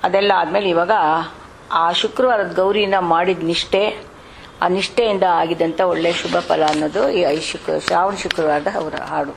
ಅದೆಲ್ಲ ಆದ್ಮೇಲೆ ಇವಾಗ ಆ ಶುಕ್ರವಾರದ ಗೌರಿನ ಮಾಡಿದ ನಿಷ್ಠೆ ಆ ನಿಷ್ಠೆಯಿಂದ ಆಗಿದಂತ ಒಳ್ಳೆ ಶುಭ ಫಲ ಅನ್ನೋದು ಈ ಐ ಶುಕ್ರ ಶ್ರಾವಣ ಶುಕ್ರವಾರದ ಅವರ ಹಾಡು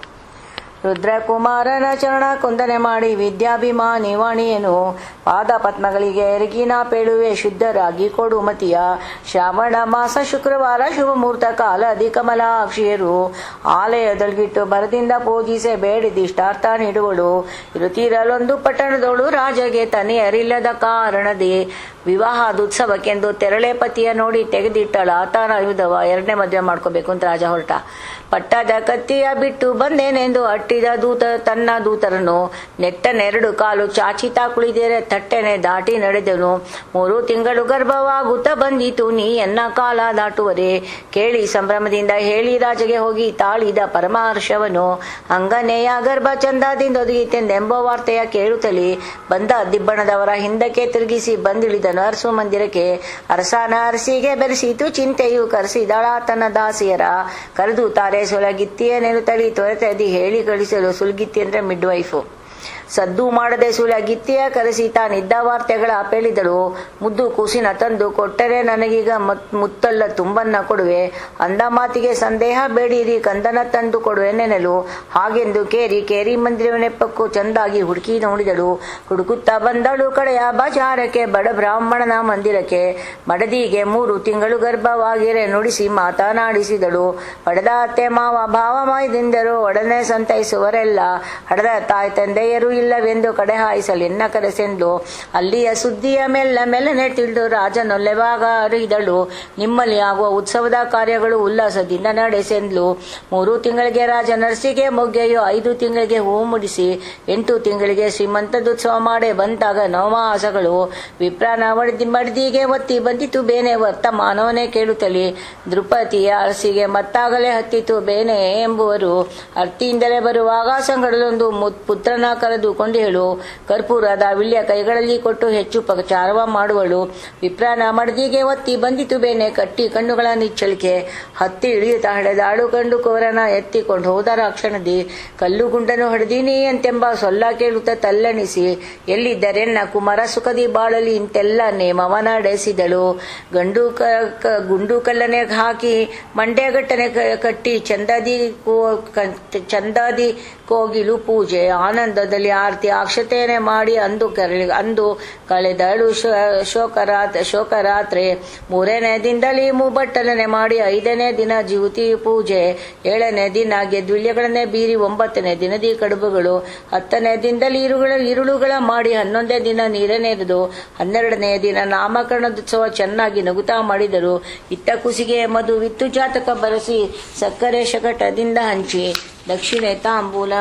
ರುದ್ರಕುಮಾರನ ಚರಣ ಕೊಂದನೆ ಮಾಡಿ ವಿದ್ಯಾಭಿಮಾನಿ ವಾಣಿಯನು ಪಾದ ಪದ್ಮಗಳಿಗೆ ಎರಗಿನ ಪೇಳುವೆ ಶುದ್ಧರಾಗಿ ಕೊಡು ಮತಿಯ ಶ್ರಾವಣ ಮಾಸ ಶುಕ್ರವಾರ ಶುಭ ಮುಹೂರ್ತ ಕಾಲ ಅಧಿಕಮಲಾಕ್ಷಿಯರು ಆಲಯದೊಳಗಿಟ್ಟು ಬರದಿಂದ ಪೂಜಿಸೆ ಬೇಡಿದಿಷ್ಟಾರ್ಥ ನೀಡುವಳು ಇರುತ್ತಿರಲೊಂದು ಪಟ್ಟಣದೋಳು ರಾಜಗೆ ತನೆಯರಿಲ್ಲದ ಕಾರಣದೇ ವಿವಾಹದುತ್ಸವಕ್ಕೆಂದು ತೆರಳೆ ಪತಿಯ ನೋಡಿ ತೆಗೆದಿಟ್ಟಳ ತಾನ ಆಯುಧವ ಎರಡನೇ ಮದುವೆ ಮಾಡ್ಕೋಬೇಕು ಅಂತ ರಾಜ ಹೊರಟ ಪಟ್ಟದ ಕತ್ತಿಯ ಬಿಟ್ಟು ಬಂದೇನೆಂದು ಅಟ್ಟಿದ ದೂತ ತನ್ನ ದೂತರನ್ನು ನೆಟ್ಟನೆರಡು ಕಾಲು ಚಾಚಿತಾ ಕುಳಿದೇರೆ ತಟ್ಟೆನೆ ದಾಟಿ ನಡೆದನು ಮೂರು ತಿಂಗಳು ಗರ್ಭವಾಗುತ್ತ ಬಂದಿತು ನೀ ಎನ್ನ ಕಾಲ ದಾಟುವರೆ ಕೇಳಿ ಸಂಭ್ರಮದಿಂದ ಹೇಳಿ ರಾಜಗೆ ಹೋಗಿ ತಾಳಿದ ಪರಮಹರ್ಷವನು ಅಂಗನೆಯ ಗರ್ಭ ಚಂದದಿಂದೊದಗಿತೆಂದೆಂಬ ವಾರ್ತೆಯ ಕೇಳುತ್ತಲೇ ಬಂದ ದಿಬ್ಬಣದವರ ಹಿಂದಕ್ಕೆ ತಿರುಗಿಸಿ ಬಂದಿಳಿದನು ಅರಸು ಮಂದಿರಕ್ಕೆ ಅರಸನ ಅರಸಿಗೆ ಬೆರೆಸಿತು ಚಿಂತೆಯು ಕರೆಸಿದಳ ತನ್ನ ದಾಸಿಯರ ಕರೆದು ತಾರೆ ಸೊಲಗಿತ್ತಿಯ ನೆಲುತ್ತಲಿ ತೊರೆತದಿ ಹೇಳಿ ಕಳಿಸಲು ಸುಲ್ಗಿತ್ತಿ ಅಂದ್ರೆ ಮಿಡ್ ವೈಫು ಸದ್ದು ಮಾಡದೆ ಸುಲಗಿತ್ತಿಯ ಕರೆಸಿ ತಾನಿದ್ದ ವಾರ್ತೆಗಳ ಪೇಳಿದಳು ಮುದ್ದು ಕೂಸಿನ ತಂದು ಕೊಟ್ಟರೆ ನನಗೀಗ ಮತ್- ಮುತ್ತಲ್ಲ ತುಂಬನ್ನ ಕೊಡುವೆ ಅಂದ ಮಾತಿಗೆ ಸಂದೇಹ ಬೇಡಿರಿ ಕಂದನ ತಂದು ಕೊಡುವೆ ನೆನಲು ಹಾಗೆಂದು ಕೇರಿ ಕೇರಿ ಮಂದಿರವನೆಪ್ಪಕ್ಕೂ ಚಂದಾಗಿ ಹುಡುಕಿ ನೋಡಿದಳು ಹುಡುಕುತ್ತಾ ಬಂದಳು ಕಡೆಯ ಬಜಾರಕ್ಕೆ ಬಡ ಬ್ರಾಹ್ಮಣನ ಮಂದಿರಕ್ಕೆ ಮಡದಿಗೆ ಮೂರು ತಿಂಗಳು ಗರ್ಭವಾಗಿರೆ ನುಡಿಸಿ ಮಾತನಾಡಿಸಿದಳು ಪಡೆದ ಅತ್ತೆ ಮಾವ ಭಾವಮಯದಿಂದರು ಒಡನೆ ಸಂತೈಸುವರೆಲ್ಲ ಹಡೆದ ತಾಯಿ ತಂದೆಯರು ಇಲ್ಲವೆಂದು ಕಡೆ ಹಾಯಿಸಲು ಎನ್ನ ಕರೆಸೆಂದು ಅಲ್ಲಿಯ ಸುದ್ದಿಯ ಮೆಲ್ಲ ಮೆಲ್ಲನೆ ತಿಳಿದು ರಾಜನೊಲ್ಲೆವಾಗ ಅರಿದಳು ನಿಮ್ಮಲ್ಲಿ ಆಗುವ ಉತ್ಸವದ ಕಾರ್ಯಗಳು ಉಲ್ಲಾಸದಿಂದ ನಡೆಸೆಂದ್ಲು ಮೂರು ತಿಂಗಳಿಗೆ ರಾಜ ನರ್ಸಿಗೆ ಮೊಗ್ಗೆಯು ಐದು ತಿಂಗಳಿಗೆ ಹೂ ಮುಡಿಸಿ ಎಂಟು ತಿಂಗಳಿಗೆ ಶ್ರೀಮಂತದುತ್ಸವ ಮಾಡೇ ಬಂದಾಗ ನವಮಾಸಗಳು ವಿಪ್ರಾನ ಮಡ್ದಿ ಮಡ್ದಿಗೆ ಒತ್ತಿ ಬಂದಿತು ಬೇನೆ ವರ್ತಮಾನವನ್ನೇ ಕೇಳುತ್ತಲೇ ದೃಪತಿಯ ಅರಸಿಗೆ ಮತ್ತಾಗಲೇ ಹತ್ತಿತು ಬೇನೆ ಎಂಬುವರು ಅರ್ತಿಯಿಂದಲೇ ಬರುವಾಗ ಸಂಗಡಲೊಂದು ಮುತ್- ಪುತ್ರನ ಕರೆದುಕೊಂಡು ಹೇಳು ಕರ್ಪೂರದ ವಿಳ್ಯ ಕೈಗಳಲ್ಲಿ ಕೊಟ್ಟು ಹೆಚ್ಚು ಪಚಾರವ ಮಾಡುವಳು ವಿಪ್ರಾನ ಮಡ್ದಿಗೆ ಒತ್ತಿ ಬಂದಿತು ಬೇನೆ ಕಟ್ಟಿ ಕಣ್ಣುಗಳ ನಿಚ್ಚಳಿಕೆ ಹತ್ತಿ ಇಳಿಯುತ್ತಾ ಹಡೆದಾಳು ಕಂಡು ಕೋರನ ಎತ್ತಿಕೊಂಡು ಹೋದರ ಕ್ಷಣದಿ ಕಲ್ಲು ಗುಂಡನು ಹೊಡೆದೀನಿ ಅಂತೆಂಬ ಸೊಲ್ಲ ಕೇಳುತ್ತಾ ತಲ್ಲಣಿಸಿ ಎಲ್ಲಿದ್ದರೆನ್ನ ಕುಮಾರ ಸುಖದಿ ಬಾಳಲಿ ಇಂತೆಲ್ಲ ನೇಮವ ನಡೆಸಿದಳು ಗಂಡು ಕ- ಕ- ಗುಂಡು ಕಲ್ಲನೆ ಹಾಕಿ ಮಂಡ್ಯಗಟ್ಟನೆ ಕ- ಕಟ್ಟಿ ಚಂದಾದಿ ಕೋ- ಕ- ಚಂದಾದಿ ಕೋಗಿಲು ಪೂಜೆ ಆನಂದದಲ್ಲಿ ಆರತಿ ಅಕ್ಷತೆಯನ್ನೇ ಮಾಡಿ ಅಂದು ಕರಳಿ ಅಂದು ಕಳೆದಳು ಶೋ- ಶೋಕರಾತ್ ಶೋಕರಾತ್ರೆ ಮೂರನೇ ದಿನದಲ್ಲಿ ಮೂಬಟ್ಟಲನೆ ಮಾಡಿ ಐದನೇ ದಿನ ಜ್ಯೋತಿ ಪೂಜೆ ಏಳನೇ ದಿನ ಗೆದ್ವಿಳ್ಯಗಳನ್ನೇ ಬೀರಿ ಒಂಬತ್ತನೇ ದಿನದಿ ಕಡುಬುಗಳು ಹತ್ತನೇ ದಿನದಲ್ಲಿ ಇರುಗಳ ಇರುಳುಗಳ ಮಾಡಿ ಹನ್ನೊಂದನೇ ದಿನ ನೀರನೆರೆದು ಹನ್ನೆರಡನೇ ದಿನ ನಾಮಕರಣೋತ್ಸವ ಚೆನ್ನಾಗಿ ನಗುತ್ತಾ ಮಾಡಿದರು ಇತ್ತ ಕುಸಿಗೆ ಮಧು ವಿತ್ತು ಜಾತಕ ಬರೆಸಿ ಸಕ್ಕರೆ ಶಕಟದಿಂದ ಹಂಚಿ ದಕ್ಷಿಣೆ ತಾಂಬೂಲ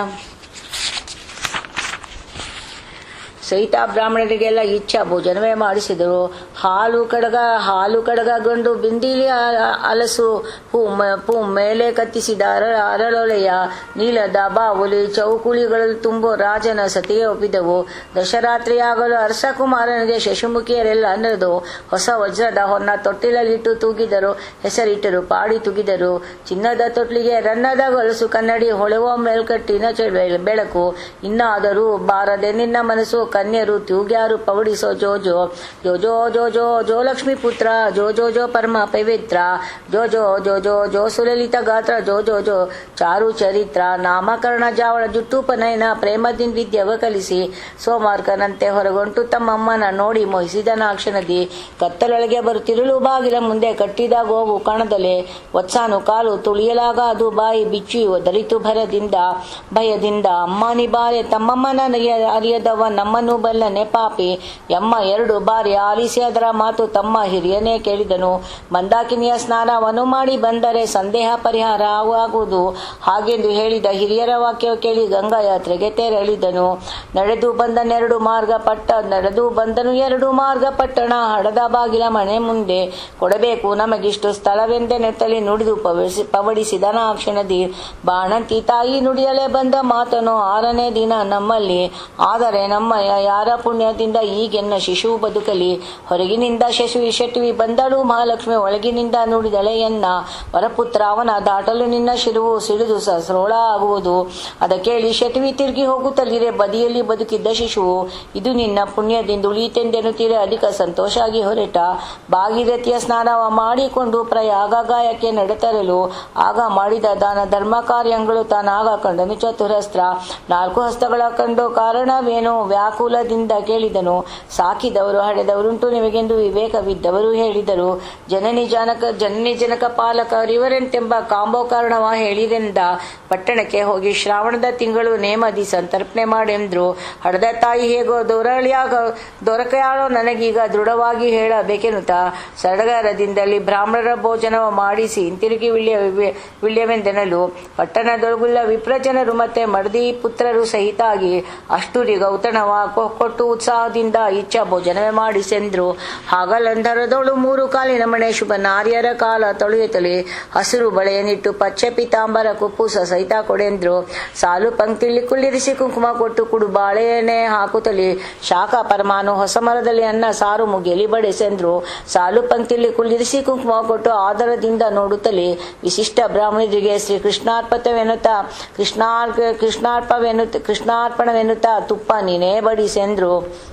ಸಹಿತ ಬ್ರಾಹ್ಮಣರಿಗೆಲ್ಲ ಇಚ್ಛಾ ಭೋಜನವೇ ಮಾಡಿಸಿದರು ಹಾಲು ಕಡಗ ಹಾಲು ಕಡಗಗೊಂಡು ಬಿಂದಿಲಿ ಅ- ಅಲಸು ಹೂ ಮ- ಪೂ ಮೇಲೆ ಕತ್ತಿಸಿದ ಅರ ಅರಳೊಳೆಯ ನೀಲದ ಬಾವುಲಿ ಚೌಕುಳಿಗಳು ತುಂಬೋ ರಾಜನ ಸತಿಗೆ ಒಪ್ಪಿದವು ದಶರಾತ್ರಿಯಾಗಲು ಅರಸಕುಮಾರನಿಗೆ ಶಶಿಮುಖಿಯರೆಲ್ಲ ಅನ್ನದು ಹೊಸ ವಜ್ರದ ಹೊನ್ನ ತೊಟ್ಟಿಲಲ್ಲಿಟ್ಟು ತೂಗಿದರು ಹೆಸರಿಟ್ಟರು ಪಾಡಿ ತುಗಿದರು ಚಿನ್ನದ ತೊಟ್ಲಿಗೆ ರನ್ನದ ಗೊಲಸು ಕನ್ನಡಿ ಹೊಳೆವ ಮೇಲ್ಕಟ್ಟಿನ ಚೆ- ಬೆಳಕು ಇನ್ನಾದರೂ ಬಾರದೆ ನಿನ್ನ ಮನಸ್ಸು ಕನ್ಯರು ತೂಗ್ಯಾರು ಪವಡಿಸೋ ಜೋ ಜೋ ಜೋ ಜೋ ಜೋ ಜೋ ಜೋ ಲಕ್ಷ್ಮೀ ಪುತ್ರ ಜೋ ಜೋ ಜೋ ಪರಮ ಪವಿತ್ರ ಜೋ ಜೋ ಜೋ ಜೋ ಜೋ ಸುಲಲಿತ ಗಾತ್ರ ಜೋ ಜೋ ಜೋ ಚಾರು ಚರಿತ್ರ ನಾಮಕರಣ ಜಾವಳ ಜುಟ್ಟುಪನಯನ ಪ್ರೇಮದಿಂದ ವಿದ್ಯವ ಕಲಿಸಿ ಸೋಮಾರ್ಕನಂತೆ ಹೊರಗೊಂಟು ತಮ್ಮಮ್ಮನ ನೋಡಿ ಮೋಹಿಸಿದನಾಕ್ಷಣದಿ ಕತ್ತಲೊಳಗೆ ಬರುತ್ತಿರಲು ಬಾಗಿಲ ಮುಂದೆ ಕಟ್ಟಿದ ಗೋವು ಕಣದಲೆ ಒತ್ಸಾನು ಕಾಲು ತುಳಿಯಲಾಗ ಅದು ಬಾಯಿ ಬಿಚ್ಚಿ ಒದರಿತು ಭರದಿಂದ ಭಯದಿಂದ ಅಮ್ಮನಿ ಬಾರೆ ತಮ್ಮಮ್ಮನ ನರಿಯ- ಅರಿಯದವ ನಮ್ಮನ್ನು ಬಲ್ಲನೆ ಪಾಪಿ ಎಮ್ಮ ಎರಡು ಬಾರಿ ಆಲಿಸಿ ಅದರ ಮಾತು ತಮ್ಮ ಹಿರಿಯನೇ ಕೇಳಿದನು ಮಂದಾಕಿನಿಯ ಸ್ನಾನವನ್ನು ಮಾಡಿ ಬಂದರೆ ಸಂದೇಹ ಪರಿಹಾರ ಆಗುವುದು ಹಾಗೆಂದು ಹೇಳಿದ ಹಿರಿಯರ ವಾಕ್ಯ ಕೇಳಿ ಗಂಗಾ ಯಾತ್ರೆಗೆ ತೆರಳಿದನು ನಡೆದು ಬಂದನೆರಡು ಮಾರ್ಗ ಪಟ್ಟ ನಡೆದು ಬಂದನು ಎರಡು ಮಾರ್ಗ ಪಟ್ಟಣ ಹಡದ ಬಾಗಿಲ ಮನೆ ಮುಂದೆ ಕೊಡಬೇಕು ನಮಗಿಷ್ಟು ಸ್ಥಳವೆಂದೆ ನೆತ್ತಲಿ ನುಡಿದು ಪವಡಿಸಿ ಪವಡಿಸಿದನ ಆ ಕ್ಷಣದಿ ಬಾಣಂತಿ ತಾಯಿ ನುಡಿಯಲೇ ಬಂದ ಮಾತನು ಆರನೇ ದಿನ ನಮ್ಮಲ್ಲಿ ಆದರೆ ನಮ್ಮ ಮಾಯ ಯಾರ ಪುಣ್ಯದಿಂದ ಈಗೆನ್ನ ಶಿಶುವು ಬದುಕಲಿ ಹೊರಗಿನಿಂದ ಶಶುವಿ ಶೆಟ್ವಿ ಬಂದಳು ಮಹಾಲಕ್ಷ್ಮಿ ಒಳಗಿನಿಂದ ನುಡಿದಳೆಯನ್ನ ವರಪುತ್ರ ಅವನ ದಾಟಲು ನಿನ್ನ ಶಿರುವು ಸಿಡಿದು ಸಹಸ್ರೋಳ ಆಗುವುದು ಅದ ಕೇಳಿ ಶೆಟ್ವಿ ತಿರುಗಿ ಹೋಗುತ್ತಲಿರೆ ಬದಿಯಲ್ಲಿ ಬದುಕಿದ್ದ ಶಿಶುವು ಇದು ನಿನ್ನ ಪುಣ್ಯದಿಂದ ಉಳಿತೆಂದೆನ್ನುತ್ತೀರೆ ಅಧಿಕ ಸಂತೋಷ ಆಗಿ ಹೊರಟ ಭಾಗೀರಥಿಯ ಸ್ನಾನವ ಮಾಡಿಕೊಂಡು ಪ್ರಯಾಗ ಗಾಯಕ್ಕೆ ನಡೆತರಲು ಆಗ ಮಾಡಿದ ದಾನ ಧರ್ಮ ಕಾರ್ಯಗಳು ತಾನಾಗ ಕಂಡನು ಚತುರಸ್ತ್ರ ನಾಲ್ಕು ಹಸ್ತಗಳ ಕಂಡು ಕಾರಣವೇನು ವ್ಯಾಕುಲದಿಂದ ಕೇಳಿದನು ಸಾಕಿದವರು ಹಡೆದವರುಂಟು ನಿಮಗೆಂದು ವಿವೇಕವಿದ್ದವರು ಹೇಳಿದರು ಜನನಿ ಜನಕ ಜನನಿ ಜನಕ ಪಾಲಕರಿವರೆಂತೆಂಬ ಕಾಂಬೋ ಕಾರಣವ ಹೇಳಿರೆಂದ ಪಟ್ಟಣಕ್ಕೆ ಹೋಗಿ ಶ್ರಾವಣದ ತಿಂಗಳು ನೇಮದಿ ಸಂತರ್ಪಣೆ ಮಾಡೆಂದ್ರು ಹಡದ ತಾಯಿ ಹೇಗೋ ದೊರಳಿಯಾಗ ದೊರಕೆಯಾಳೋ ನನಗೀಗ ದೃಢವಾಗಿ ಹೇಳಬೇಕೆನ್ನುತ್ತ ಸಡಗರದಿಂದಲಿ ಬ್ರಾಹ್ಮಣರ ಭೋಜನವ ಮಾಡಿಸಿ ಹಿಂತಿರುಗಿ ವಿಳ್ಯ ವಿಳ್ಯವೆಂದೆನಲು ಪಟ್ಟಣದೊಳಗುಲ್ಲ ವಿಪ್ರಜನರು ಮತ್ತೆ ಮಡದಿ ಪುತ್ರರು ಸಹಿತಾಗಿ ಅಷ್ಟುರಿಗ ಔತಣವ ಕೊ- ಕೊಟ್ಟು ಉತ್ಸಾಹದಿಂದ ಇಚ್ಛ ಭೋಜನವೇ ಮಾಡಿಸೆಂದ್ರು ಹಾಗಲಂಧರದೊಳು ಮೂರು ಕಾಲಿನ ಮನೆ ಶುಭ ನಾರ್ಯರ ಕಾಲ ತೊಳೆಯುತ್ತಲೇ ಹಸಿರು ಬಳೆಯನ್ನಿಟ್ಟು ಪಚ್ಚೆ ಪಿತಾಂಬರ ಕುಪ್ಪುಸ ಸಹಿತ ಕೊಡೆಂದ್ರು ಸಾಲು ಪಂಕ್ತಿಲಿ ಕುಳ್ಳಿರಿಸಿ ಕುಂಕುಮ ಕೊಟ್ಟು ಕುಡು ಬಾಳೆಯನ್ನೇ ಹಾಕುತ್ತಲೇ ಶಾಖ ಪರಮಾನು ಹೊಸ ಮರದಲ್ಲಿ ಅನ್ನ ಸಾರು ಮುಗಿಯಲಿ ಬಡಿಸೆಂದ್ರು ಸಾಲು ಪಂಕ್ತಿಲಿ ಕುಳ್ಳಿರಿಸಿ ಕುಂಕುಮ ಕೊಟ್ಟು ಆದರದಿಂದ ನೋಡುತ್ತಲೇ ವಿಶಿಷ್ಟ ಬ್ರಾಹ್ಮಣರಿಗೆ ಶ್ರೀ ಕೃಷ್ಣಾರ್ಪತವೆನ್ನುತ್ತಾ ಕೃಷ್ಣಾರ್ ಕೃಷ್ಣಾರ್ಪವೆನ್ನುತ್ತ ಕೃಷ್ಣಾರ್ಪಣವೆನ್ನುತ್ತಾ ತುಪ್ಪ ನೀನೇ ಬಡಿಸೆಂದ್ರು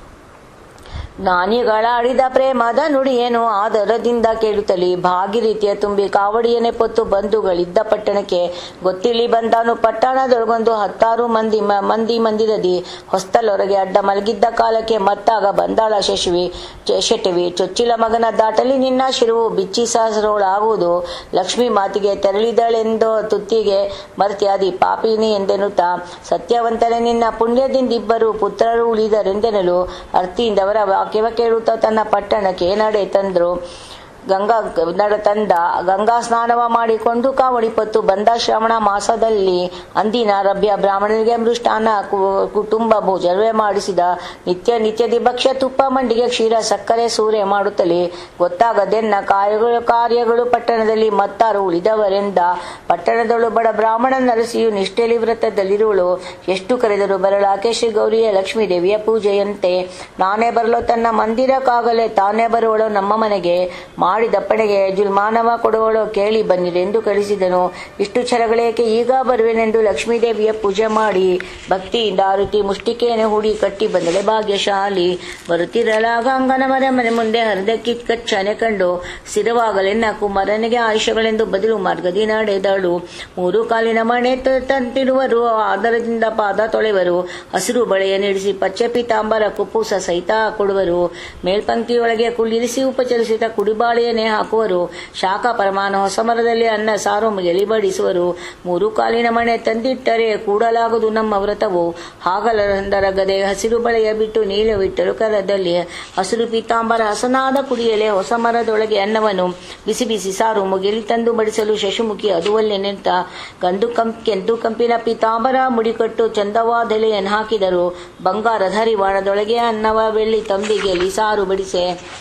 ಜ್ಞಾನಿಗಳಾಡಿದ ಪ್ರೇಮದ ನುಡಿಯೇನು ಆದರದಿಂದ ಕೇಳುತ್ತಲಿ ಭಾಗಿರೀತಿಯ ತುಂಬಿ ಕಾವಡಿಯನೆ ಪೊತ್ತು ಬಂಧುಗಳಿದ್ದ ಪಟ್ಟಣಕ್ಕೆ ಗೊತ್ತಿಲ್ಲಿ ಬಂದಾನು ಪಟ್ಟಣದೊಳಗೊಂದು ಹತ್ತಾರು ಮಂದಿ ಮ- ಮಂದಿ ಮಂದಿರದಿ ಹೊಸ್ತಲೊರಗೆ ಅಡ್ಡ ಮಲಗಿದ್ದ ಕಾಲಕ್ಕೆ ಮತ್ತಾಗ ಬಂದಾಳ ಶಶಿವಿ ಚ- ಶೆಟವಿ ಚೊಚ್ಚಿಲ ಮಗನ ದಾಟಲಿ ನಿನ್ನ ಶಿರುವು ಬಿಚ್ಚಿ ಸಹಸ್ರೋಳಾಗುವುದು ಲಕ್ಷ್ಮಿ ಮಾತಿಗೆ ತೆರಳಿದಳೆಂದೋ ತುತ್ತಿಗೆ ಮರ್ತ್ಯಾದಿ ಪಾಪಿನಿ ಎಂದೆನ್ನುತ್ತಾ ಸತ್ಯವಂತನೇ ನಿನ್ನ ಪುಣ್ಯದಿಂದಿಬ್ಬರು ಪುತ್ರರು ಉಳಿದರೆಂದೆನಲು ಅರ್ತಿಯಿಂದವರ ವಾಕ್ಯವ ಕೇಳುತ್ತಾ ತನ್ನ ಪಟ್ಟಣಕ್ಕೆ ನಡೆ ತಂದ್ರು ಗಂಗಾ ನಡ ತಂದ ಗಂಗಾ ಸ್ನಾನವ ಮಾಡಿಕೊಂಡು ಕಾವಡಿ ಪತ್ತು ಬಂದ ಶ್ರವಣ ಮಾಸದಲ್ಲಿ ಅಂದಿನ ರಭ್ಯ ಬ್ರಾಹ್ಮಣರಿಗೆ ಮೃಷ್ಟಾನ್ನ ಕು- ಕುಟುಂಬ ಭೋಜನವೇ ಮಾಡಿಸಿದ ನಿತ್ಯ ನಿತ್ಯದಿ ಭಕ್ಷ್ಯ ತುಪ್ಪ ಮಂಡಿಗೆ ಕ್ಷೀರ ಸಕ್ಕರೆ ಸೂರೆ ಮಾಡುತ್ತಲೇ ಗೊತ್ತಾಗದೆನ್ನ ಕಾರ್ಯಗಳು ಕಾರ್ಯಗಳು ಪಟ್ಟಣದಲ್ಲಿ ಮತ್ತಾರು ಉಳಿದವರೆಂದ ಪಟ್ಟಣದಳು ಬಡ ಬ್ರಾಹ್ಮಣ ನರಸಿಯು ನಿಷ್ಠೆಲಿ ವ್ರತದಲ್ಲಿರುವಳು ಎಷ್ಟು ಕರೆದರು ಬರಲಾಕೆ ಶ್ರೀ ಗೌರಿಯ ಲಕ್ಷ್ಮೀ ದೇವಿಯ ಪೂಜೆಯಂತೆ ನಾನೇ ಬರಲು ತನ್ನ ಮಂದಿರಕ್ಕಾಗಲೇ ತಾನೇ ಬರುವಳು ನಮ್ಮ ಮನೆಗೆ ಮಾಡಿದಪ್ಪಣೆಗೆ ಜುಲ್ಮಾನವ ಕೊಡುವಳು ಕೇಳಿ ಬನ್ನಿರೆಂದು ಕಳಿಸಿದನು ಇಷ್ಟು ಛಲಗಳೇಕೆ ಈಗ ಬರುವೆನೆಂದು ಲಕ್ಷ್ಮೀದೇವಿಯ ಪೂಜೆ ಮಾಡಿ ಭಕ್ತಿಯಿಂದ ಆರುತಿ ಮುಷ್ಟಿಕೆಯನ್ನು ಹೂಡಿ ಕಟ್ಟಿ ಬಂದಳೆ ಭಾಗ್ಯಶಾಲಿ ಬರುತ್ತಿರಲಾಗ ಅಂಗನ ಮನೆ ಮನೆ ಮುಂದೆ ಹರಿದಕ್ಕಿ ಕಚ್ಚನೆ ಕಂಡು ಸ್ಥಿರವಾಗಲೆನ್ನ ಕುಮಾರನಿಗೆ ಆಯುಷಗಳೆಂದು ಬದಲು ಮಾರ್ಗದಿ ನಡೆದಳು ಮೂರು ಕಾಲಿನ ಮಣೆ ತ- ತಂತಿರುವರು ಆದರದಿಂದ ಪಾದ ತೊಳೆವರು ಹಸಿರು ಬಳೆಯ ನಿಡಿಸಿ ಪಚ್ಚೆ ಪೀತಾಂಬರ ಕುಪ್ಪುಸ ಸಹಿತ ಕೊಡುವರು ಮೇಲ್ಪಂಕ್ತಿಯೊಳಗೆ ಕುಳ್ಳಿರಿಸಿ ಉಪಚರಿಸಿದ ಕುಡಿಬಾಳೆಯನ್ನೇ ಹಾಕುವರು ಶಾಖ ಪರಮಾನು ಹೊಸ ಮರದಲ್ಲಿ ಅನ್ನ ಸಾರು ಎಲಿ ಬಡಿಸುವರು ಮೂರು ಕಾಲಿನ ಮಣೆ ತಂದಿಟ್ಟರೆ ಕೂಡಲಾಗದು ನಮ್ಮ ವ್ರತವು ಹಾಗಲಂದರ ಗದೆ ಹಸಿರು ಬಳೆಯ ಬಿಟ್ಟು ನೀಲವಿಟ್ಟರು ಕರದಲ್ಲಿ ಹಸಿರು ಪೀತಾಂಬರ ಹಸನಾದ ಕುಡಿಯಲೆ ಹೊಸ ಮರದೊಳಗೆ ಅನ್ನವನ್ನು ಬಿಸಿ ಬಿಸಿ ಸಾರು ಮುಗಿಲಿ ತಂದು ಬಡಿಸಲು ಶಶುಮುಖಿ ಅದುವಲ್ಲೆ ನಿಂತ ಗಂದು ಕಂ ಕೆಂದು ಕಂಪಿನ ಪೀತಾಂಬರ ಮುಡಿಕಟ್ಟು ಚಂದವಾದೆಲೆಯನ್ನು ಹಾಕಿದರು ಬಂಗಾರದ ಹರಿವಾಣದೊಳಗೆ ಅನ್ನವ ಬೆಳ್ಳಿ ತಂಬಿಗೆಯಲ್ಲಿ ಸಾರು ಬಡಿಸೆ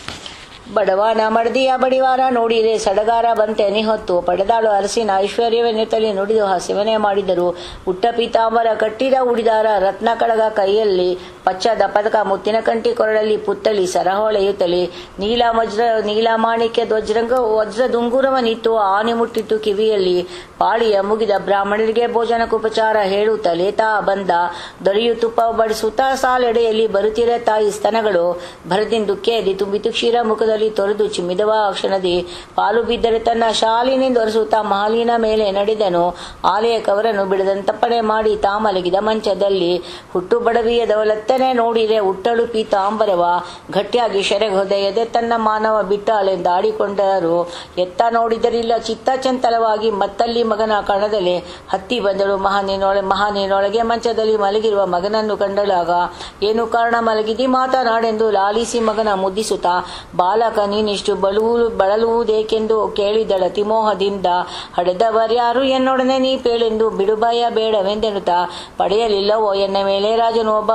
ಬಡವನ ಮಡದಿಯ ಬಡಿವಾರ ನೋಡಿದೆ ಸಡಗಾರ ಬಂತೆ ನಿಹೊತ್ತು ಪಡೆದಾಳು ಅರಸಿನ ಐಶ್ವರ್ಯವೆನ್ನುತ್ತಲೇ ನುಡಿದು ಹಸಿವನೆ ಮಾಡಿದರು ಉಟ್ಟ ಪೀತಾಂಬರ ಕಟ್ಟಿದ ಉಡಿದಾರ ರತ್ನ ಕಡಗ ಕೈಯಲ್ಲಿ ಪಚ್ಚದ ಪದಕ ಮುತ್ತಿನ ಕಂಟಿ ಕೊರಳಲ್ಲಿ ಪುತ್ತಲಿ ಸರ ಹೊಳೆಯುತ್ತಲೇ ನೀಲ ವಜ್ರ ನೀಲ ಮಾಣಿಕ್ಯ ವಜ್ರಂಗ ವಜ್ರ ದುಂಗುರವನಿತ್ತು ಆನೆ ಮುಟ್ಟಿತ್ತು ಕಿವಿಯಲ್ಲಿ ಪಾಳಿಯ ಮುಗಿದ ಬ್ರಾಹ್ಮಣರಿಗೆ ಭೋಜನಕ್ಕುಪಚಾರ ಹೇಳುತ್ತಲೇ ತಾ ಬಂದ ದೊರೆಯು ತುಪ್ಪ ಬಡಿಸುತ್ತಾ ಸಾಲೆಡೆಯಲ್ಲಿ ಬರುತ್ತಿರ ತಾಯಿ ಸ್ತನಗಳು ಭರದಿಂದು ಕೇದಿ ತುಂಬಿತು ಕ್ಷೀರ ಮುಖದಲ್ಲಿ ತೊರೆದು ಚಿಮ್ಮಿದವ ಕ್ಷಣದಿ ಪಾಲು ಬಿದ್ದರೆ ತನ್ನ ಶಾಲಿನಿಂದ ಒರೆಸುತ್ತಾ ಮಹಾಲಿನ ಮೇಲೆ ನಡೆದನು ಆಲೆಯ ಕವರನ್ನು ಬಿಡದಂತಪ್ಪಣೆ ಮಾಡಿ ತಾ ಮಲಗಿದ ಮಂಚದಲ್ಲಿ ಹುಟ್ಟು ಬಡವಿಯದವಲತ್ತನೆ ನೋಡಿರೆ ಉಟ್ಟಳು ಪೀತಾಂಬರವ ಗಟ್ಟಿಯಾಗಿ ಶೆರೆಗೊದೆ ಎದೆ ತನ್ನ ಮಾನವ ಬಿಟ್ಟಾಳೆಂದು ಆಡಿಕೊಂಡರು ಎತ್ತ ನೋಡಿದರಿಲ್ಲ ಚಿತ್ತ ಚಂಚಲವಾಗಿ ಮತ್ತಲ್ಲಿ ಮಗನ ಕಣದಲ್ಲಿ ಹತ್ತಿ ಬಂದಳು ಮಹಾನಿನೊಳ ಮಹಾನಿನೊಳಗೆ ಮಂಚದಲ್ಲಿ ಮಲಗಿರುವ ಮಗನನ್ನು ಕಂಡಳಾಗ ಏನು ಕಾರಣ ಮಲಗಿದಿ ಮಾತನಾಡೆಂದು ಲಾಲಿಸಿ ಮಗನ ಮುದ್ದಿಸುತ್ತಾ ಬಾಲಕ ನೀನಿಷ್ಟು ಬಳುವು ಬಳಲುವುದೇಕೆಂದು ಕೇಳಿದಳ ತಿಮೋಹದಿಂದ ಹಡೆದವರ್ಯಾರು ಎನ್ನೊಡನೆ ನೀ ಪೇಳೆಂದು ಬಿಡುಬಾಯ ಬೇಡವೆಂದೆನುತ್ತಾ ಪಡೆಯಲಿಲ್ಲವೋ ಎನ್ನ ಮೇಲೆ ರಾಜನು ಒಬ್ಬ ಮಡದಿಯ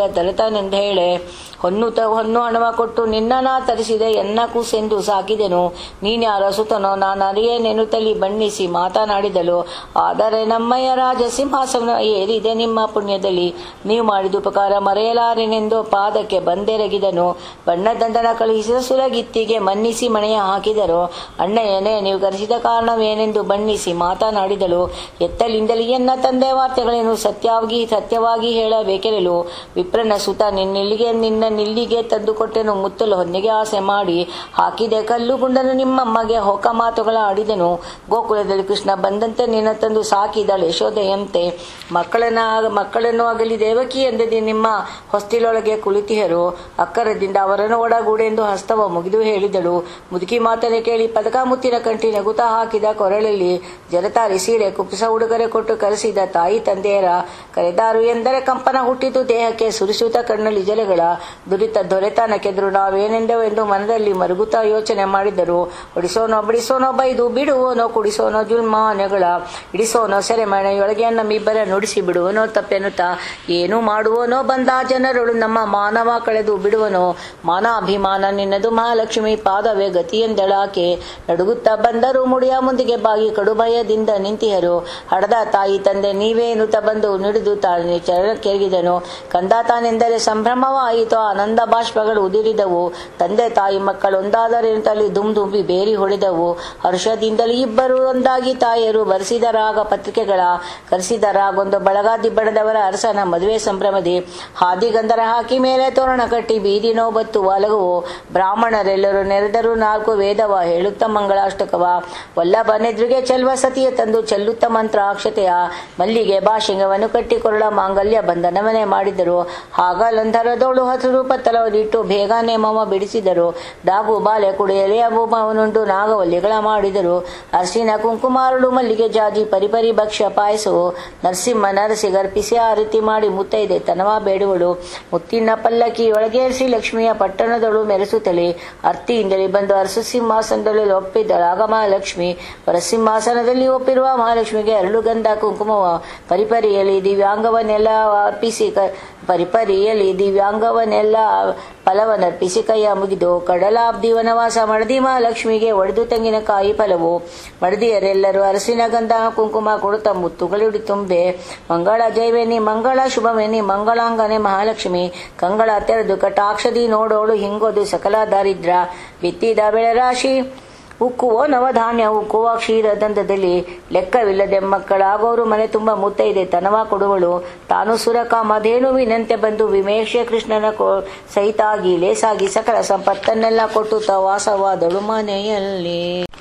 ತರತಾನೆಂದು ಹೇಳೆ ಹೊನ್ನು ತ ಹೊನ್ನು ಹಣವ ಕೊಟ್ಟು ನಿನ್ನನ ತರಿಸಿದೆ ಎನ್ನ ಕೂಸೆಂದು ಸಾಕಿದೆನು ನೀನ್ಯಾರ ಸುತನೋ ನಾನು ಅರಿಯೇ ನೆನುತಲಿ ಬಣ್ಣಿಸಿ ಮಾತನಾಡಿದಳು ಆದರೆ ನಮ್ಮಯ್ಯ ರಾಜ ಸಿಂಹಾಸನ ಏರಿದೆ ನಿಮ್ಮ ಪುಣ್ಯದಲ್ಲಿ ನೀವು ಮಾಡಿದ ಉಪಕಾರ ಮರೆಯಲಾರೆನೆಂದು ಪಾದಕ್ಕೆ ಬಂದೆರಗಿದನು ಬಣ್ಣದಂಡನ ಕಳುಹಿಸಿದ ಸುಲಗಿತ್ತಿಗೆ ಮನ್ನಿಸಿ ಮಣೆಯ ಹಾಕಿದರು ಅಣ್ಣಯ್ಯನೇ ನೀವು ಕರೆಸಿದ ಕಾರಣವೇನೆಂದು ಬಣ್ಣಿಸಿ ಮಾತನಾಡಿದಳು ಎತ್ತಲಿಂದಲೇ ಎನ್ನ ತಂದೆ ವಾರ್ತೆಗಳೇನು ಸತ್ಯವಾಗಿ ಸತ್ಯವಾಗಿ ಹೇಳಬೇಕೆರಲು ವಿಪ್ರನ ಸುತ ನಿನ್ನಿಲ್ಲಿಗೆ ನಿನ್ನ ನಿಲ್ಲಿಗೆ ತಂದುಕೊಟ್ಟೆನು ಮುತ್ತಲು ಹೊನ್ನಿಗೆ ಆಸೆ ಮಾಡಿ ಹಾಕಿದೆ ಕಲ್ಲು ಗುಂಡನು ನಿಮ್ಮಮ್ಮಗೆ ಹೊಕ ಮಾತುಗಳ ಆಡಿದನು ಗೋಕುಲದಲ್ಲಿ ಕೃಷ್ಣ ಬಂದಂತೆ ನಿನ್ನ ತಂದು ಸಾಕಿದಳು ಯಶೋದೆಯಂತೆ ಮಕ್ಕಳನ್ನ ಮಕ್ಕಳನ್ನು ಆಗಲಿ ದೇವಕಿ ಎಂದದಿ ನಿಮ್ಮ ಹೊಸ್ತಿಲೊಳಗೆ ಕುಳಿತಿಹರು ಅಕ್ಕರದಿಂದ ಅವರನ್ನು ಒಡಗೂಡೆಂದು ಹಸ್ತವ ಮುಗಿದು ಹೇಳಿದಳು ಮುದುಕಿ ಮಾತನೆ ಕೇಳಿ ಪದಕ ಮುತ್ತಿನ ಕಂಟಿ ನಗುತ ಹಾಕಿದ ಕೊರಳಲ್ಲಿ ಜರತಾರಿ ಸೀರೆ ಕುಪ್ಪಿಸ ಉಡುಗೊರೆ ಕೊಟ್ಟು ಕರೆಸಿದ ತಾಯಿ ತಂದೆಯರ ಕರೆದಾರು ಎಂದರೆ ಕಂಪನ ಹುಟ್ಟಿತು ದೇಹಕ್ಕೆ ಸುರಿಸುತ್ತ ಕಣ್ಣಲ್ಲಿ ಜಲಗಳ ದುರಿತ ದೊರೆತನ ಕೆದರು ನಾವೇನೆಂದೆವೆಂದು ಮನದಲ್ಲಿ ಮರುಗುತ್ತಾ ಯೋಚನೆ ಮಾಡಿದರು ಒಡಿಸೋನೋ ಬಡಿಸೋನೋ ಬೈದು ಬಿಡುವನೋ ಕುಡಿಸೋನೋ ಜುಲ್ಮಾನೆಗಳ ಇಡಿಸೋನೋ ಸೆರೆಮನೆಯೊಳಗೆ ನಮ್ಮಿಬ್ಬರ ನುಡಿಸಿ ಬಿಡುವನೋ ತಪ್ಪೆನ್ನುತ್ತಾ ಏನು ಮಾಡುವನೋ ಬಂದ ಜನರಳು ನಮ್ಮ ಮಾನವ ಕಳೆದು ಬಿಡುವನೋ ಮಾನಾಭಿಮಾನ ನಿನ್ನದು ಮಹಾಲಕ್ಷ್ಮಿ ಪಾದವೇ ಗತಿಯೆಂದಳಾಕೆ ನಡುಗುತ್ತಾ ಬಂದರು ಮುಡಿಯ ಮುಂದಿಗೆ ಬಾಗಿ ಕಡುಭಯದಿಂದ ನಿಂತಿಹರು ಹಡದ ತಾಯಿ ತಂದೆ ನೀವೇನುತ್ತ ಬಂದು ನುಡಿದು ತಾನೆ ಚರಣಕ್ಕೆರಗಿದನು ಕಂದ ತಾನೆಂದರೆ ಸಂಭ್ರಮವಾಯಿತು ಆನಂದ ಬಾಷ್ಪಗಳು ಉದಿರಿದವು ತಂದೆ ತಾಯಿ ಮಕ್ಕಳು ಒಂದಾದರೆಂತಲ್ಲಿ ದುಮ್ ದುಂಬಿ ಬೇರಿ ಹೊಡೆದವು ಹರ್ಷದಿಂದಲೇ ಇಬ್ಬರು ಒಂದಾಗಿ ತಾಯಿಯರು ಬರೆಸಿದ ರಾಗ ಪತ್ರಿಕೆಗಳ ಕರೆಸಿದ ರಾಗೊಂದು ಬಳಗಾದಿ ಬಡದವರ ಅರಸನ ಮದುವೆ ಸಂಭ್ರಮದಿ ಹಾದಿಗಂಧರ ಹಾಕಿ ಮೇಲೆ ತೋರಣ ಕಟ್ಟಿ ಬೀದಿ ನೋಬತ್ತು ಒಲಗುವು ಬ್ರಾಹ್ಮಣರೆಲ್ಲರೂ ನೆರೆದರು ನಾಲ್ಕು ವೇದವ ಹೇಳುತ್ತ ಮಂಗಳಾಷ್ಟಕವ ವಲ್ಲಭನೆದ್ರಿಗೆ ಚೆಲ್ವ ಸತಿಯ ತಂದು ಚೆಲ್ಲುತ್ತ ಮಂತ್ರ ಅಕ್ಷತೆಯ ಮಲ್ಲಿಗೆ ಭಾಷಿಂಗವನ್ನು ಕಟ್ಟಿ ಕೊರಳ ಮಾಂಗಲ್ಯ ಬಂಧನವನ್ನೇ ಮಾಡಿದರು ಹಾಗಲಂಧರದೋಳು ಹಸಿರು ಪತ್ತಲವದಿಟ್ಟು ಬೇಗನೆ ಮಮ ಬಿಡಿಸಿದರು ಡಾಬು ಬಾಲೆ ಕುಡಿಯಲೆ ಅಬುಮವನುಂಡು ನಾಗವಲ್ಲಿಗಳ ಮಾಡಿದರು ಅರ್ಶಿನ ಕುಂಕುಮಾರುಳು ಮಲ್ಲಿಗೆ ಜಾಜಿ ಪರಿಪರಿ ಭಕ್ಷ್ಯ ಪಾಯಸವು ನರಸಿಂಹ ನರಸಿ ಗರ್ಪಿಸಿ ಆರತಿ ಮಾಡಿ ಮುತ್ತೈದೆ ತನವ ಬೇಡುವಳು ಮುತ್ತಿನ ಪಲ್ಲಕ್ಕಿ ಒಳಗೇರಿಸಿ ಲಕ್ಷ್ಮಿಯ ಪಟ್ಟಣದಳು ಮೆರೆಸುತ್ತಲೇ ಅರ್ತಿಯಿಂದಲೇ ಬಂದು ಅರಸು ಸಿಂಹಾಸನದಲ್ಲಿ ಒಪ್ಪಿದ್ದಳಾಗ ಮಹಾಲಕ್ಷ್ಮಿ ಪರಸಿಂಹಾಸನದಲ್ಲಿ ಒಪ್ಪಿರುವ ಮಹಾಲಕ್ಷ್ಮಿಗೆ ಅರಳು ಗಂಧ ಕುಂಕುಮವ ಪರಿಪರಿಯಲ್ಲಿ ದಿವ್ಯಾಂಗವನ್ನೆಲ್ಲ ಅರ್ಪಿಸಿ ಕ ಪರಿಪರಿಯಲ್ಲಿ ದಿವ್ಯಾಂಗವನ್ನೆಲ್ಲ ಫಲವನ್ನರ್ಪಿಸಿ ಕೈಯ ಮುಗಿದು ಕಡಲಾಬ್ದಿ ವನವಾಸ ಮಡದಿ ಮಹಾಲಕ್ಷ್ಮಿಗೆ ಒಡೆದು ತೆಂಗಿನಕಾಯಿ ಫಲವು ಮಡದಿಯರೆಲ್ಲರೂ ಅರಸಿನ ಗಂಧ ಕುಂಕುಮ ಕೊಡುತ್ತ ಮುತ್ತುಗಳಿಡಿ ತುಂಬೆ ಮಂಗಳ ಜೈವೇನಿ ಮಂಗಳ ಶುಭವೇನಿ ಮಂಗಳಾಂಗನೆ ಮಹಾಲಕ್ಷ್ಮಿ ಕಂಗಳ ತೆರೆದು ಕಟಾಕ್ಷದಿ ನೋಡೋಳು ಹಿಂಗೋದು ಸಕಲ ದಾರಿದ್ರ ಬಿತ್ತಿದ ಬೆಳೆರಾಶಿ ಉಕ್ಕುವೋ ನವಧಾನ್ಯ ಉಕ್ಕುವ ಕ್ಷೀರ ದಂಧದಲ್ಲಿ ಲೆಕ್ಕವಿಲ್ಲದೆ ಮಕ್ಕಳಾಗೋರು ಮನೆ ತುಂಬ ಮುತ್ತೈದೆ ತನವ ಕೊಡುವಳು ತಾನು ಸುರಕಾಮಧೇನುವಿನಂತೆ ಬಂದು ವಿಮೇಶ ಕೃಷ್ಣನ ಸಹಿತಾಗಿ ಲೇಸಾಗಿ ಸಕಲ ಸಂಪತ್ತನ್ನೆಲ್ಲ ಕೊಟ್ಟು ತ ವಾಸವಾದಳು ಮನೆಯಲ್ಲಿ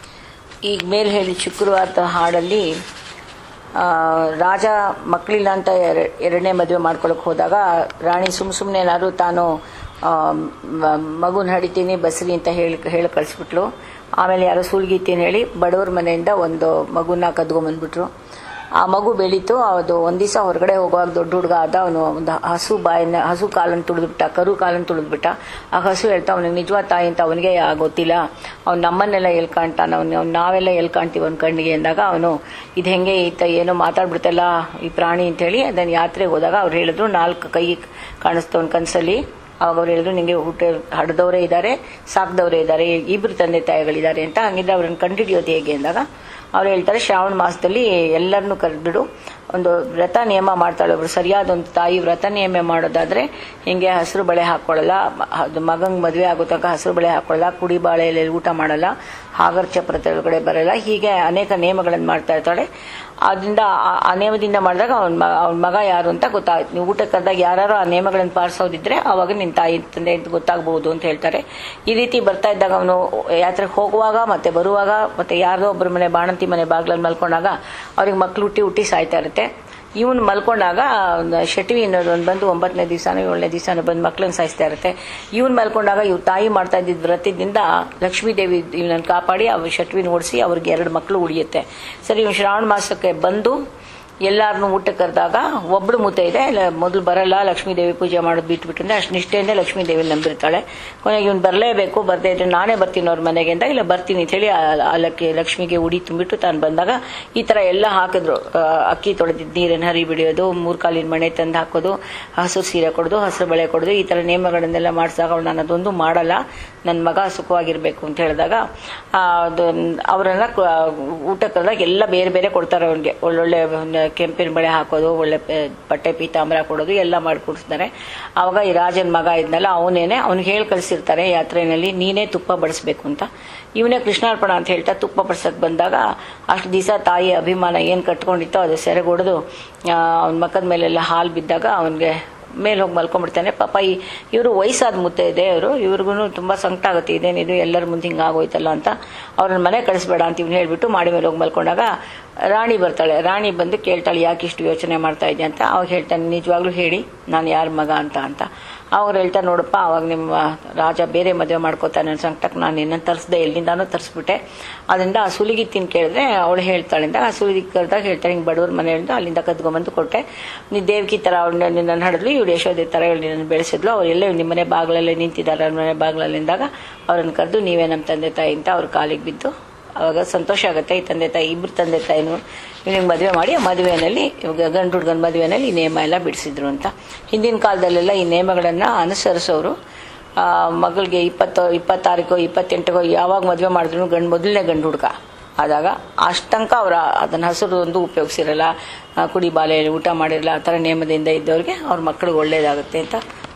ಈಗ ಮೇಲೆ ಹೇಳಿ ಶುಕ್ರವಾರದ ಹಾಡಲ್ಲಿ ರಾಜ ಮಕ್ಕಳಿಲ್ಲ ಅಂತ ಎರಡನೇ ಮದುವೆ ಮಾಡ್ಕೊಳಕ್ ಹೋದಾಗ ರಾಣಿ ಸುಮ್ ಸುಮ್ಮನೆ ಏನಾದ್ರು ತಾನು ಮಗುನ ಹಡಿತೀನಿ ಬಸ್ರಿ ಅಂತ ಹೇಳಿ ಹೇಳಿ ಕಳಿಸ್ಬಿಟ್ಲು ಆಮೇಲೆ ಯಾರೋ ಸುಲ್ಗಿತ್ತೀನಿ ಹೇಳಿ ಬಡವ್ರ ಮನೆಯಿಂದ ಒಂದು ಮಗುನ ಕದ್ಕೊಂಬಂದ್ಬಿಟ್ರು ಆ ಮಗು ಬೆಳೀತು ಅದು ಒಂದ್ ದಿವಸ ಹೊರಗಡೆ ಹೋಗುವಾಗ ದೊಡ್ಡ ಹುಡುಗ ಆದ ಅವನು ಒಂದು ಹಸು ಬಾಯಿನ ಹಸು ಕಾಲನ್ನು ತುಳಿದ್ಬಿಟ್ಟ ಕರು ಕಾಲನ್ನು ತುಳಿದ್ಬಿಟ್ಟ ಆ ಹಸು ಹೇಳ್ತಾ ಅವನಿಗೆ ನಿಜವಾದ ತಾಯಿ ಅಂತ ಅವನಿಗೆ ಗೊತ್ತಿಲ್ಲ ಅವ್ನು ನಮ್ಮನ್ನೆಲ್ಲ ಎಲ್ ಕಾಣ್ತಾನ ಅವ್ನು ನಾವೆಲ್ಲ ಎಲ್ ಕಾಣ್ತೀವಿ ಅವ್ನ ಕಣ್ಣಿಗೆ ಅಂದಾಗ ಅವನು ಇದು ಹೆಂಗೆ ಈತ ಏನೋ ಮಾತಾಡ್ಬಿಡ್ತಲ್ಲ ಈ ಪ್ರಾಣಿ ಅಂತ ಹೇಳಿ ಅದನ್ನ ಯಾತ್ರೆಗೆ ಹೋದಾಗ ಅವ್ರು ಹೇಳಿದ್ರು ನಾಲ್ಕು ಕೈ ಕಾಣಿಸ್ತವನ್ ಕನ್ಸಲ್ಲಿ ಅವಾಗ ಅವ್ರು ಹೇಳಿದ್ರು ನಿಂಗೆ ಹುಟ್ಟ ಹಡ್ದವರೇ ಇದ್ದಾರೆ ಸಾಕ್ದವರೇ ಇದ್ದಾರೆ ಇಬ್ರು ತಂದೆ ತಾಯಿಗಳಿದ್ದಾರೆ ಅಂತ ಹಂಗಿದ್ರೆ ಅವ್ರನ್ನ ಕಂಡುಹಿಡಿಯೋದು ಹೇಗೆ ಅಂದಾಗ ಅವ್ರು ಹೇಳ್ತಾರೆ ಶ್ರಾವಣ ಮಾಸದಲ್ಲಿ ಎಲ್ಲರನ್ನೂ ಕರೆದ್ಬಿಡು ಒಂದು ವ್ರತ ನಿಯಮ ಮಾಡ್ತಾಳೆ ಒಬ್ರು ಸರಿಯಾದ ಒಂದು ತಾಯಿ ವ್ರತ ನಿಯಮ ಮಾಡೋದಾದ್ರೆ ಹಿಂಗೆ ಹಸಿರು ಬಳೆ ಹಾಕೊಳ್ಳಲ್ಲ ಮಗಂಗ್ ಮದುವೆ ಆಗೋ ತನಕ ಹಸಿರು ಬಳೆ ಹಾಕೊಳ್ಳಲ್ಲ ಕುಡಿ ಬಾಳೆಯಲ್ಲಿ ಊಟ ಮಾಡಲ್ಲ ಹಾಗರ್ ಚಪ್ರತೆ ಒಳಗಡೆ ಬರಲ್ಲ ಹೀಗೆ ಅನೇಕ ನಿಯಮಗಳನ್ನು ಮಾಡ್ತಾ ಇರ್ತಾಳೆ ಅದರಿಂದ ಆ ನಿಯಮದಿಂದ ಮಾಡಿದಾಗ ಅವ್ನ ಅವ್ನ ಮಗ ಯಾರು ಅಂತ ಗೊತ್ತಾಗುತ್ತೆ ನೀವು ಊಟ ಕರೆದಾಗ ಯಾರು ಆ ನಿಯಮಗಳನ್ನು ಪಾಲಿಸೋದಿದ್ರೆ ಅವಾಗ ನಿನ್ನ ತಾಯಿ ತಂದೆ ಅಂತ ಗೊತ್ತಾಗಬಹುದು ಅಂತ ಹೇಳ್ತಾರೆ ಈ ರೀತಿ ಬರ್ತಾ ಇದ್ದಾಗ ಅವನು ಯಾತ್ರೆಗೆ ಹೋಗುವಾಗ ಮತ್ತೆ ಬರುವಾಗ ಮತ್ತೆ ಯಾರ್ದೋ ಒಬ್ಬರ ಮನೆ ಬಾಣಂತಿ ಮನೆ ಬಾಗ್ಲಲ್ಲಿ ಮಲ್ಕೊಂಡಾಗ ಅವ್ರಿಗೆ ಮಕ್ಳು ಹುಟ್ಟಿ ಹುಟ್ಟಿ ಸಾಯ್ತಾ ಇರುತ್ತೆ ಇವನು ಮಲ್ಕೊಂಡಾಗ ಶೆಟ್ವಿ ಅನ್ನೋದು ಬಂದು ಒಂಬತ್ತನೇ ದಿವಸನೋ ಏಳನೇ ದಿವಸನೋ ಬಂದು ಮಕ್ಳನ್ನ ಸಾಯಿಸ್ತಾ ಇರುತ್ತೆ ಇವನ್ ಮಲ್ಕೊಂಡಾಗ ಇವ್ ತಾಯಿ ಮಾಡ್ತಾ ಇದ್ದಿದ್ದ ವ್ರತದಿಂದ ಲಕ್ಷ್ಮೀ ದೇವಿ ಇವನನ್ನು ಕಾಪಾಡಿ ಅವ್ರ ಶೆಟ್ವಿನ ಓಡಿಸಿ ಅವ್ರಿಗೆ ಎರಡು ಮಕ್ಕಳು ಉಳಿಯುತ್ತೆ ಸರಿ ಇವ್ ಶ್ರಾವಣ ಮಾಸಕ್ಕೆ ಬಂದು ಎಲ್ಲಾರನ್ನೂ ಊಟಕ್ಕೆ ಕರೆದಾಗ ಒಬ್ಳು ಮುತ್ತೈದೆ ಇಲ್ಲ ಮೊದಲು ಬರಲ್ಲ ಲಕ್ಷ್ಮೀ ದೇವಿ ಪೂಜೆ ಮಾಡೋದು ಬಿಟ್ಬಿಟ್ಟು ಅಂದ್ರೆ ಅಷ್ಟು ನಿಷ್ಠೆಯಿಂದ ಲಕ್ಷ್ಮೀ ದೇವಿ ನಂಬಿರ್ತಾಳೆ ಕೊನೆಗೆ ಇವ್ನು ಬರಲೇಬೇಕು ಬರ್ದೇ ಇದ್ರೆ ನಾನೇ ಬರ್ತೀನಿ ಅವ್ರ ಮನೆಗೆ ಅಂತ ಇಲ್ಲ ಬರ್ತೀನಿ ಅಂತ ಹೇಳಿ ಆ- ಆ ಲಕ್ಕಿ ಲಕ್ಷ್ಮಿಗೆ ಉಡಿ ತುಂಬಿಟ್ಟು ತಾನು ಬಂದಾಗ ಈ ತರ ಎಲ್ಲ ಹಾಕಿದ್ರು ಆ, ಅಕ್ಕಿ ತೊಳೆದಿದ್ದು ನೀರನ್ನು ಹರಿ ಬಿಡಿಯೋದು ಮೂರ್ ಕಾಲಿನ ಮಣೆ ತಂದು ಹಾಕೋದು ಹಸಿರು ಸೀರೆ ಕೊಡೋದು ಹಸಿರು ಬಳೆ ಕೊಡೋದು ಈ ತರ ನೇಮಗಳನ್ನೆಲ್ಲ ಮಾಡಿಸಿದಾಗ ಅವಳು ನಾನು ಅದೊಂದು ಮಾಡಲ್ಲ ನನ್ನ ಮಗ ಸುಖವಾಗಿರ್ಬೇಕು ಅಂತ ಹೇಳಿದಾಗ ಆ, ಅದು ಅವರೆಲ್ಲ ಊಟ ಕರೆದಾಗ ಎಲ್ಲ ಬೇರೆ ಬೇರೆ ಕೊಡ್ತಾರೆ ಅವ್ನಿಗೆ ಒಳ್ಳೊಳ್ಳೆ ಕೆಂಪಿನ ಬಳೆ ಹಾಕೋದು ಒಳ್ಳೆ ಪೆ- ಬಟ್ಟೆ ಪೀತಾಂಬರ ಕೊಡೋದು ಎಲ್ಲ ಮಾಡಿ ಕೊಡಿಸ್ತಾರೆ ಅವಾಗ ಈ ರಾಜನ ಮಗ ಇದ್ನಲ್ಲ ಅವನೇನೆ ಅವ್ನಿಗೆ ಹೇಳಿ ಕಳಿಸಿರ್ತಾರೆ ಯಾತ್ರೆಯಲ್ಲಿ ನೀನೇ ತುಪ್ಪ ಬಡಿಸ್ಬೇಕು ಅಂತ ಇವನೇ ಕೃಷ್ಣಾರ್ಪಣ ಅಂತ ಹೇಳ್ತಾ ತುಪ್ಪ ಬಡ್ಸಕ್ ಬಂದಾಗ ಅಷ್ಟು ದಿವಸ ತಾಯಿ ಅಭಿಮಾನ ಏನ್ ಕಟ್ಕೊಂಡಿತ್ತೋ ಅದು ಸೆರೆಗೊಡೆದು ಅವನ ಮಕ್ಕದ ಮೇಲೆಲ್ಲ ಹಾಲು ಬಿದ್ದಾಗ ಅವನಿಗೆ ಮೇಲೆ ಹೋಗಿ ಮಲ್ಕೊಂಡ್ಬಿಡ್ತಾನೆ ಪಾಪ ಈ ಇವರು ವಯಸ್ಸಾದ ಮುತ್ತೆ ಇದೆ ಅವರು ಇವ್ರಿಗೂ ತುಂಬಾ ಸಂಕಟ ಆಗುತ್ತೆ ಇದೇನಿದು ಎಲ್ಲರ ಮುಂದೆ ಹಿಂಗೆ ಆಗೋಯ್ತಲ್ಲ ಅಂತ ಅವ್ರನ್ನ ಮನೆ ಕಳಿಸ್ಬೇಡ ಅಂತ ಇವ್ನು ಹೇಳ್ಬಿಟ್ಟು ಮಾಡಿ ಮೇಲೆ ಹೋಗಿ ಮಲ್ಕೊಂಡಾಗ ರಾಣಿ ಬರ್ತಾಳೆ ರಾಣಿ ಬಂದು ಕೇಳ್ತಾಳೆ ಯಾಕೆ ಇಷ್ಟು ಯೋಚನೆ ಮಾಡ್ತಾ ಇದ್ದೆ ಅಂತ ಅವಾಗ ಹೇಳ್ತಾನೆ ನಿಜವಾಗ್ಲೂ ಹೇಳಿ ನಾನು ಯಾರ ಮಗ ಅಂತ ಅಂತ ಅವ್ರು ಹೇಳ್ತಾರೆ ನೋಡಪ್ಪ ಅವಾಗ ನಿಮ್ಮ ರಾಜ ಬೇರೆ ಮದುವೆ ಮಾಡ್ಕೋತಾನೆ ಅನ್ನೋ ಸಂಕಟಕ್ಕೆ ನಾನು ನಿನ್ನನ್ನು ತರಿಸ್ದೆ ಎಲ್ಲಿಂದಾನೂ ತರಿಸ್ಬಿಟ್ಟೆ ಅದರಿಂದ ಆ ಸುಲಿಗಿ ತಿನ್ ಕೇಳಿದ್ರೆ ಅವಳು ಹೇಳ್ತಾಳಿಂದ ಆ ಸುಲಿಗಿ ಕರೆದಾಗ ಹೇಳ್ತಾಳೆ ಹಿಂಗೆ ಬಡವ್ರ ಮನೆಯಿಂದ ಅಲ್ಲಿಂದ ಕದ್ಕೊಂಬಂದು ಕೊಟ್ಟೆ ನೀ ದೇವಕಿ ತರ ಅವಳನ್ನ ನಿನ್ನನ್ನು ಹಡಿದ್ಲು ಇವಳು ಯಶೋದೆ ತರ ಇವಳು ನಿನ್ನನ್ನು ಬೆಳೆಸಿದ್ಲು ಅವ್ರು ಎಲ್ಲೇ ನಿಮ್ಮನೆ ಬಾಗಿಲಲ್ಲೇ ನಿಂತಿದ್ದಾರೆ ಅವ್ರ ಮನೆ ಬಾಗಿಲಲ್ಲಿಂದಾಗ ಅವ್ರನ್ನ ಕರೆದು ನೀವೇ ನಮ್ಮ ತಂದೆ ತಾಯಿ ಅಂತ ಅವ್ರ ಕಾಲಿಗೆ ಬಿದ್ದು ಅವಾಗ ಸಂತೋಷ ಆಗುತ್ತೆ ಈ ತಂದೆ ತಾಯಿ ಇಬ್ರು ತಂದೆ ತಾಯಿನೂ ಇವನಿಗೆ ಮದುವೆ ಮಾಡಿ ಆ ಮದುವೆನಲ್ಲಿ ಇವಾಗ ಗಂಡು ಹುಡುಗನ ಮದುವೆನಲ್ಲಿ ಈ ನೇಮ ಎಲ್ಲ ಬಿಡಿಸಿದ್ರು ಅಂತ ಹಿಂದಿನ ಕಾಲದಲ್ಲೆಲ್ಲ ಈ ನೇಮಗಳನ್ನ ಅನುಸರಿಸೋರು ಆ, ಮಗಳಿಗೆ ಇಪ್ಪತ್ತು ಇಪ್ಪತ್ತಾರಿಗೋ ಇಪ್ಪತ್ತೆಂಟಗೋ ಯಾವಾಗ ಮದುವೆ ಮಾಡಿದ್ರು ಗಂಡು ಮೊದಲನೇ ಗಂಡು ಹುಡುಗ ಆದಾಗ ಅಷ್ಟಂಕ ಅವ್ರ ಅದನ್ನ ಹಸಿರು ಒಂದು ಉಪಯೋಗಿಸಿರಲ್ಲ ಆ, ಕುಡಿ ಬಾಲೆ ಊಟ ಮಾಡಿರಲ್ಲ ಆ ಥರ ನೇಮದಿಂದ ಇದ್ದವ್ರಿಗೆ ಅವ್ರ ಮಕ್ಕಳಿಗೆ ಒಳ್ಳೇದಾಗುತ್ತೆ ಅಂತ